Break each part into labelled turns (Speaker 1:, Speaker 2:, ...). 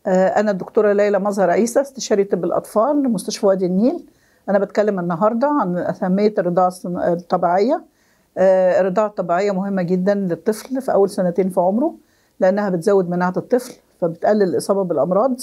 Speaker 1: أنا الدكتورة ليلى مظهر عيسى استشاري طب الأطفال لمستشفى وادي النيل أنا بتكلم النهاردة عن أهمية الرضاعة الطبيعية الرضاعة الطبيعية مهمة جدا للطفل في أول سنتين في عمره لأنها بتزود مناعة الطفل فبتقلل الإصابة بالأمراض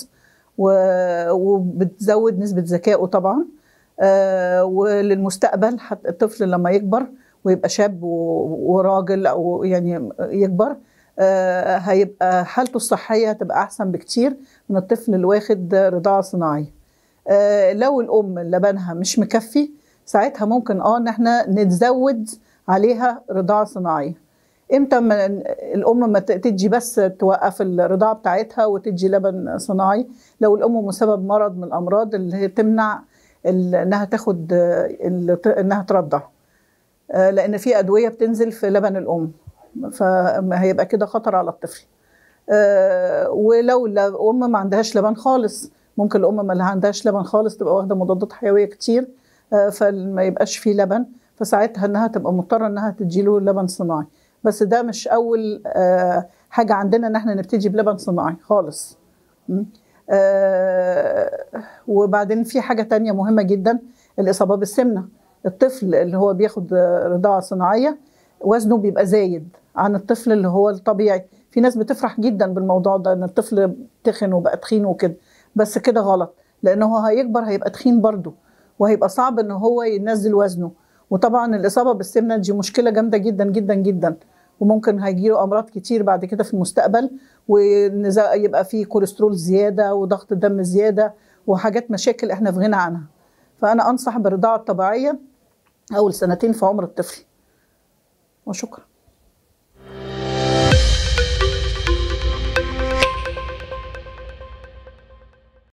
Speaker 1: وبتزود نسبة ذكائه طبعا وللمستقبل حتى الطفل لما يكبر ويبقى شاب وراجل أو يعني يكبر آه هيبقى حالته الصحيه هتبقى احسن بكتير من الطفل اللي واخد رضاعه صناعيه آه لو الام لبنها مش مكفي ساعتها ممكن اه ان احنا نزود عليها رضاعه صناعيه امتى ما الام ما تدي بس توقف الرضاعه بتاعتها وتدي لبن صناعي لو الام مسبب مرض من الامراض اللي هي تمنع انها تاخد انها ترضع آه لان في ادويه بتنزل في لبن الام فهيبقى كده خطر على الطفل أه ولو الام ما عندهاش لبن خالص ممكن الام ما عندهاش لبن خالص تبقى واخده مضادات حيويه كتير أه فما يبقاش فيه لبن فساعتها انها تبقى مضطره انها تديله لبن صناعي بس ده مش اول أه حاجه عندنا ان احنا نبتدي بلبن صناعي خالص وبعدين في حاجه تانية مهمه جدا الاصابه بالسمنه الطفل اللي هو بياخد رضاعه صناعيه وزنه بيبقى زايد عن الطفل اللي هو الطبيعي في ناس بتفرح جدا بالموضوع ده ان الطفل تخن وبقى تخين وكده بس كده غلط لانه هو هيكبر هيبقى تخين برضه وهيبقى صعب ان هو ينزل وزنه وطبعا الاصابه بالسمنه دي مشكله جامده جدا جدا جدا وممكن هيجيله امراض كتير بعد كده في المستقبل ويبقى فيه كوليسترول زياده وضغط دم زياده وحاجات مشاكل احنا في غنى عنها فانا انصح بالرضاعه الطبيعيه اول سنتين في عمر الطفل وشكرا